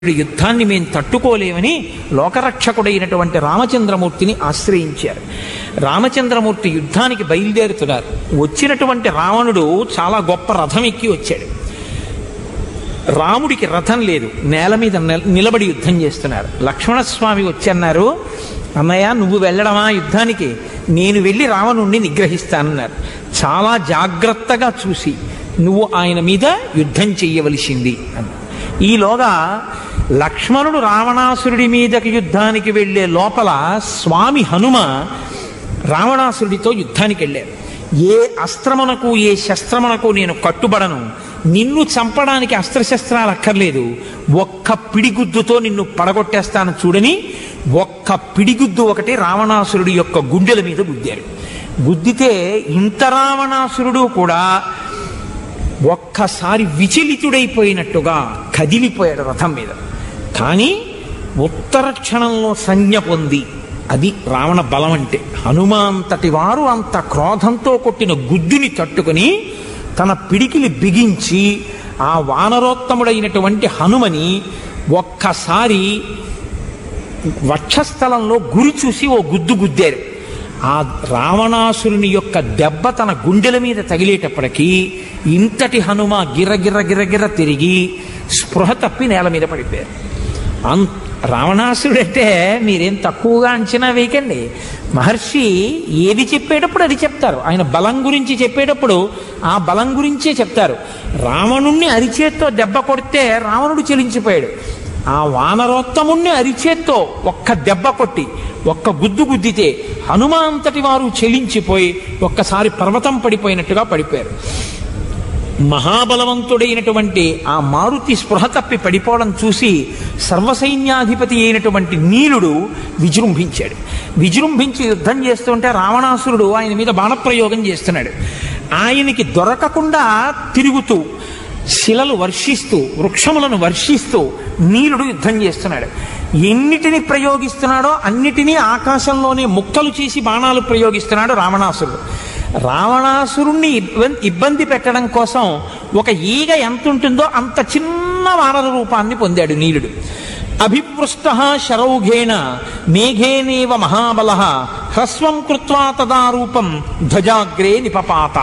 యుద్ధాన్ని మేము తట్టుకోలేమని లోకరక్షకుడైనటువంటి రామచంద్రమూర్తిని ఆశ్రయించారు రామచంద్రమూర్తి యుద్ధానికి బయలుదేరుతున్నారు వచ్చినటువంటి రావణుడు చాలా గొప్ప రథం ఎక్కి వచ్చాడు రాముడికి రథం లేదు నేల మీద నిల- నిలబడి యుద్ధం చేస్తున్నారు లక్ష్మణస్వామి వచ్చి అన్నారు అన్నయ్య నువ్వు వెళ్ళడమా యుద్ధానికి నేను వెళ్ళి రావణుణ్ణి నిగ్రహిస్తానన్నారు చాలా జాగ్రత్తగా చూసి నువ్వు ఆయన మీద యుద్ధం చెయ్యవలసింది అన్నారు ఈలోగా లక్ష్మణుడు రావణాసురుడి మీదకి యుద్ధానికి వెళ్ళే లోపల స్వామి హనుమ రావణాసురుడితో యుద్ధానికి వెళ్ళారు ఏ అస్త్రమునకు ఏ శస్త్రమునకు నేను కట్టుబడను నిన్ను చంపడానికి అస్త్రశస్త్రాలు అక్కర్లేదు ఒక్క పిడిగుద్దుతో నిన్ను పడగొట్టేస్తాను చూడని ఒక్క పిడిగుద్దు ఒకటి రావణాసురుడి యొక్క గుండెల మీద గుద్దారు గుద్దితే ఇంత రావణాసురుడు కూడా ఒక్కసారి విచలితుడైపోయినట్టుగా కదిలిపోయాడు రథం మీద కానీ ఉత్తర క్షణంలో సంజ్ఞ పొంది అది రావణ బలం అంటే హనుమాంతటి వారు అంత క్రోధంతో కొట్టిన గుద్దుని తట్టుకుని తన పిడికిలి బిగించి ఆ వానరోత్తముడైనటువంటి హనుమని ఒక్కసారి వక్షస్థలంలో గురి చూసి ఓ గుద్దు గుద్దారు ఆ రావణాసురుని యొక్క దెబ్బ తన గుండెల మీద తగిలేటప్పటికీ ఇంతటి హనుమ గిర్ర గిర్ర గిర్ర గిర్ర తిరిగి స్పృహ తప్పి నేల మీద పడిపోయారు అం రావణాసురుడు అంటే మీరేం తక్కువగా అంచనా వేయకండి మహర్షి ఏది చెప్పేటప్పుడు అది చెప్తారు ఆయన బలం గురించి చెప్పేటప్పుడు ఆ బలం గురించే చెప్తారు రావణుణ్ణి అరిచేత్తో దెబ్బ కొడితే రావణుడు చెలించిపోయాడు ఆ వానరోత్తముణ్ణి అరిచేత్తో ఒక్క దెబ్బ కొట్టి ఒక్క గుద్దు గుద్దితే హనుమాంతటి వారు చెలించిపోయి ఒక్కసారి పర్వతం పడిపోయినట్టుగా పడిపోయారు మహాబలవంతుడైనటువంటి ఆ మారుతి స్పృహ తప్పి పడిపోవడం చూసి సర్వసైన్యాధిపతి అయినటువంటి నీలుడు విజృంభించాడు విజృంభించి యుద్ధం చేస్తుంటే రావణాసురుడు ఆయన మీద బాణప్రయోగం చేస్తున్నాడు ఆయనకి దొరకకుండా తిరుగుతూ శిలలు వర్షిస్తూ వృక్షములను వర్షిస్తూ నీలుడు యుద్ధం చేస్తున్నాడు ఎన్నిటిని ప్రయోగిస్తున్నాడో అన్నిటినీ ఆకాశంలోనే ముక్కలు చేసి బాణాలు ప్రయోగిస్తున్నాడు రావణాసురుడు రావణాసురుణ్ణి ఇబ్బ- ఇబ్బంది పెట్టడం కోసం ఒక ఈగ ఎంత ఉంటుందో అంత చిన్న వానర రూపాన్ని పొందాడు నీలుడు అభిపృష్ట శరౌఘేణ మేఘేనేవ మహాబల హ్రస్వం కృత్వా తదా రూపం ధ్వజాగ్రే నిపపాత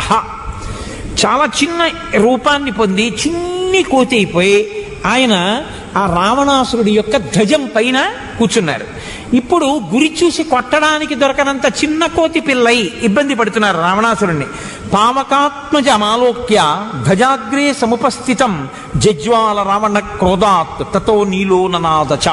చాలా చిన్న రూపాన్ని పొంది చిన్ని కోతి అయిపోయి ఆయన ఆ రావణాసురుడి యొక్క ధ్వజం పైన కూర్చున్నారు ఇప్పుడు గురి చూసి కొట్టడానికి దొరకనంత చిన్న కోతి పిల్లై ఇబ్బంది పడుతున్నారు రావణాసురుణ్ణి పావకాత్మజమాలోక్య ధ్వజాగ్రే సముపస్థితం జజ్వాల రావణ క్రోధాత్ తతో నీలో ననాదచ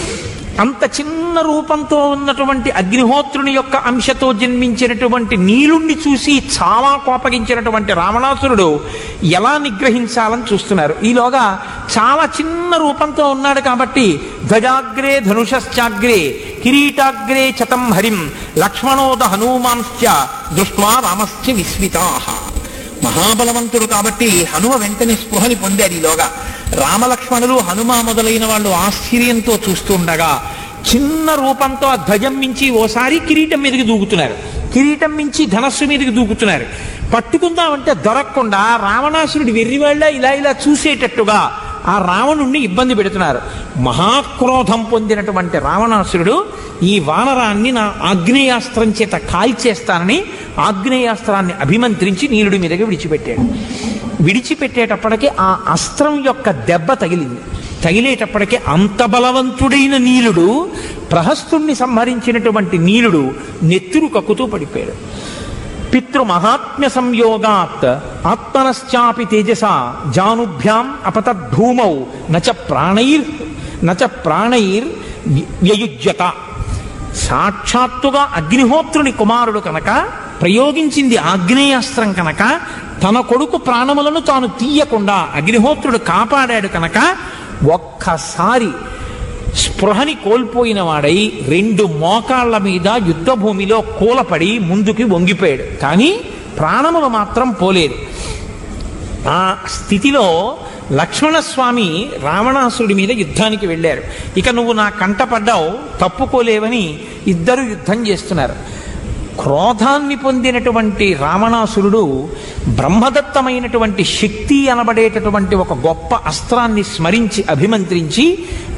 అంత చిన్న రూపంతో ఉన్నటువంటి అగ్నిహోత్రుని యొక్క అంశతో జన్మించినటువంటి నీలుణ్ణి చూసి చాలా కోపగించినటువంటి రావణాసురుడు ఎలా నిగ్రహించాలని చూస్తున్నారు ఈలోగా చాలా చిన్న రూపంతో ఉన్నాడు కాబట్టి ధ్వజాగ్రే ధనుషశ్చాగ్రే కిరీటాగ్రే చతం హరిం లక్ష్మణోద హనుమాంశ్చ దృష్ట్వా రామశ్చ విస్మితాహ మహాబలవంతుడు కాబట్టి హనుమ వెంటనే స్పృహని పొందాడు ఈలోగా రామలక్ష్మణులు హనుమ మొదలైన వాళ్ళు ఆశ్చర్యంతో చూస్తుండగా చిన్న రూపంతో ఆ ధ్వజం మించి ఓసారి కిరీటం మీదకి దూకుతున్నారు కిరీటం మించి ధనస్సు మీదకి దూకుతున్నారు పట్టుకుందామంటే దొరకకుండా రావణాసురుడి వెర్రివాళ్ళ ఇలా ఇలా చూసేటట్టుగా ఆ రావణుణ్ణి ఇబ్బంది పెడుతున్నారు మహాక్రోధం పొందినటువంటి రావణాసురుడు ఈ వానరాన్ని నా ఆగ్నేయాస్త్రం చేత కాల్చేస్తానని ఆగ్నేయాస్త్రాన్ని అభిమంత్రించి నీలుడి మీదకి విడిచిపెట్టాడు విడిచిపెట్టేటప్పటికి ఆ అస్త్రం యొక్క దెబ్బ తగిలింది తగిలేటప్పటికి అంత బలవంతుడైన నీలుడు ప్రహస్తుణ్ణి సంహరించినటువంటి నీలుడు నెత్తురు కక్కుతూ పడిపోయాడు పితృమహాత్మ్య సంయోగాత్ ఆత్మనశ్చాపి తేజస జానుభ్యాం అపతద్ధూమౌ నచ ప్రాణైర్ నచ ప్రాణైర్ వ్యయుజ్యత సాక్షాత్తుగా అగ్నిహోత్రుని కుమారుడు కనుక ప్రయోగించింది ఆగ్నేయాస్త్రం కనుక తన కొడుకు ప్రాణములను తాను తీయకుండా అగ్నిహోత్రుడు కాపాడాడు కనుక ఒక్కసారి స్పృహని కోల్పోయిన వాడై రెండు మోకాళ్ల మీద యుద్ధ భూమిలో కూలపడి ముందుకి వంగిపోయాడు కానీ ప్రాణములు మాత్రం పోలేదు ఆ స్థితిలో లక్ష్మణస్వామి రావణాసురుడి మీద యుద్ధానికి వెళ్ళారు ఇక నువ్వు నా కంట పడ్డావు తప్పుకోలేవని ఇద్దరు యుద్ధం చేస్తున్నారు క్రోధాన్ని పొందినటువంటి రావణాసురుడు బ్రహ్మదత్తమైనటువంటి శక్తి అనబడేటటువంటి ఒక గొప్ప అస్త్రాన్ని స్మరించి అభిమంత్రించి